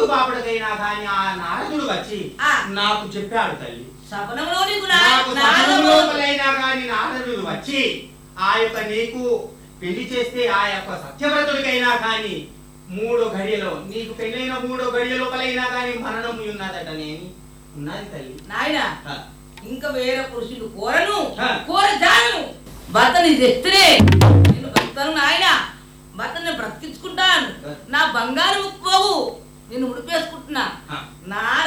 ఊరు పాపడికైనా కానీ ఆ నారదుడు వచ్చి ఆ. నాకు చెప్పాడు తల్లి సపనంలో నీకు నా- నాకు నారదుడు సహనం లోపలైనా కానీ నారదుడు వచ్చి ఆ యొక్క నీకు పెళ్లి చేస్తే ఆ యొక్క సత్యవ్రతుడికైనా కానీ మూడో గడియలో నీకు పెళ్ళైన మూడో గడియ లోపలైనా కానీ మరణం ఉన్నదట నేను ఉన్నది తల్లి నాయన ఆ. ఇంకా వేరే పురుషులు కోరను ఆ. కోర జాను భర్తని తెస్తేనే నేను భర్తను నాయన భర్తని బ్రతికించుకుంటాను ఆ. నా బంగారు ముక్కు పోవు నేను ఉడిపేసుకుంటున్నా ఆ. నా